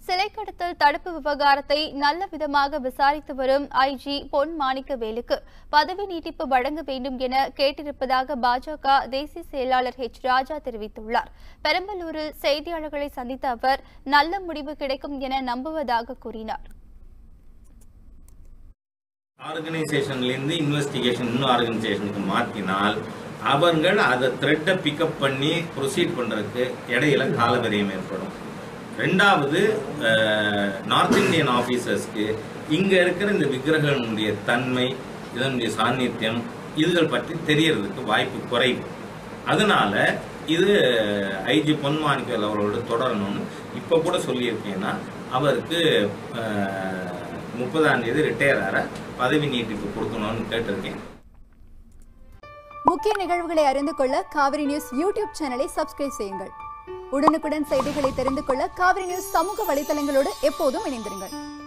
சிலை கடத்தல் தடுப்பு விவகாரத்தை நல்ல விதமாக விசாரித்து வரும் ஐஜி பொன் மாணிக்கவேலுக்கு பதவி நீட்டிப்பு வழங்க வேண்டும் என கேட்டிருப்பதாக பாஜக தேசிய செயலாளர் ஹெச் ராஜா தெரிவித்துள்ளார் பெரம்பலூரில் செய்தியாளர்களை சந்தித்த அவர் நல்ல முடிவு கிடைக்கும் என நம்புவதாக கூறினார் ஆர்கனைசேஷன்லேருந்து இன்வெஸ்டிகேஷன் இன்னும் ஆர்கனைசேஷனுக்கு மாற்றினால் அவர்கள் அதை த்ரெட்டை பிக்கப் பண்ணி ப்ரொசீட் பண்ணுறதுக்கு இடையில காலவரியம் ஏற்படும் ரெண்டாவது நார்த் இந்தியன் ஆஃபீஸர்ஸ்க்கு இங்கே இருக்கிற இந்த விக்கிரகங்களுடைய தன்மை இதனுடைய சாநித்தியம் இதுகள் பற்றி தெரியறதுக்கு வாய்ப்பு குறைவு அதனால இது ஐஜி பொன்மாணிக்கல் அவர்களோடு தொடரணும்னு இப்போ கூட சொல்லியிருக்கேன்னா அவருக்கு முப்பதாம் தேதி ரிட்டையர் ஆற பதவி நீட்டிப்பு கொடுக்கணும்னு கேட்டிருக்கேன் முக்கிய நிகழ்வுகளை அறிந்து கொள்ள காவிரி நியூஸ் யூடியூப் சேனலை சப்ஸ்கிரைப் செய்யுங்கள் உடனுக்குடன் செய்திகளை தெரிந்து கொள்ள காவிரி நியூஸ் சமூக வலைதளங்களோடு எப்போதும் இணைந்திருங்கள்